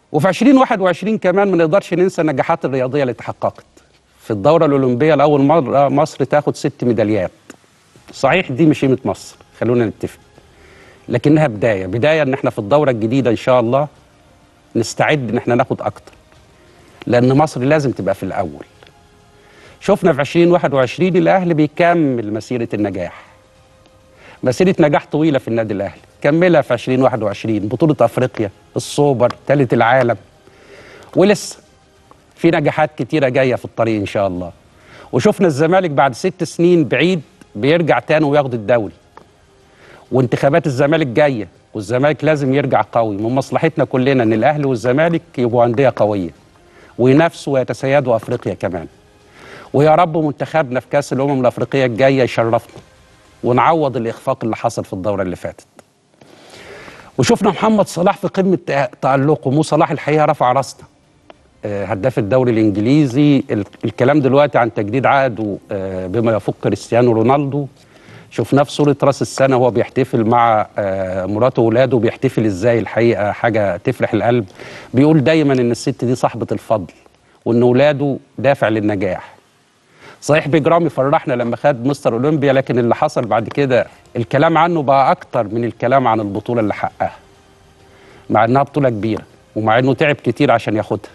وفي 2021 كمان ما نقدرش ننسى النجاحات الرياضيه اللي تحققت في الدوره الاولمبيه لاول مره مصر تاخد ست ميداليات صحيح دي مش قيمه مصر خلونا نتفق لكنها بدايه بدايه ان احنا في الدوره الجديده ان شاء الله نستعد ان احنا ناخد اكتر لان مصر لازم تبقى في الاول شفنا في 2021 الاهلي بيكمل مسيره النجاح مسيره نجاح طويله في النادي الاهلي كملها في 2021 بطوله افريقيا السوبر ثالث العالم ولسه في نجاحات كتيره جايه في الطريق ان شاء الله وشفنا الزمالك بعد ست سنين بعيد بيرجع تاني وياخد الدوري وانتخابات الزمالك جايه والزمالك لازم يرجع قوي من مصلحتنا كلنا ان الاهلي والزمالك يبقوا انديه قويه وينافسوا ويتسيدوا افريقيا كمان ويا رب منتخبنا في كاس الامم الافريقيه الجايه يشرفنا ونعوض الاخفاق اللي حصل في الدوره اللي فاتت وشفنا محمد صلاح في قمه تالقه مو صلاح الحقيقه رفع راسنا آه، هداف الدوري الانجليزي ال- الكلام دلوقتي عن تجديد عقده آه، بما يفوق كريستيانو رونالدو شفناه في صوره راس السنه وهو بيحتفل مع آه، مراته واولاده بيحتفل ازاي الحقيقه حاجه تفرح القلب بيقول دايما ان الست دي صاحبه الفضل وان اولاده دافع للنجاح صحيح بجرام فرحنا لما خد مستر اولمبيا لكن اللي حصل بعد كده الكلام عنه بقى اكتر من الكلام عن البطوله اللي حققها مع انها بطوله كبيره ومع انه تعب كتير عشان ياخدها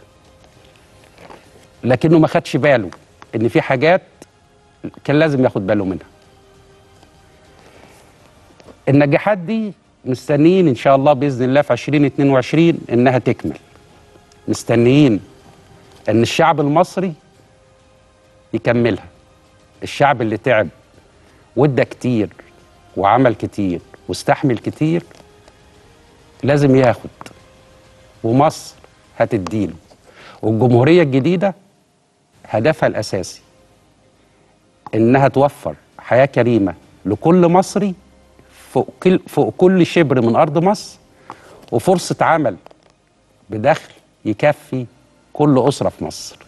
لكنه ما خدش باله ان في حاجات كان لازم ياخد باله منها النجاحات دي مستنيين ان شاء الله باذن الله في 2022 انها تكمل مستنيين ان الشعب المصري يكملها الشعب اللي تعب وادى كتير وعمل كتير واستحمل كتير لازم ياخد ومصر هتديله والجمهورية الجديدة هدفها الأساسي إنها توفر حياة كريمة لكل مصري فوق كل, فوق كل شبر من أرض مصر وفرصة عمل بدخل يكفي كل أسرة في مصر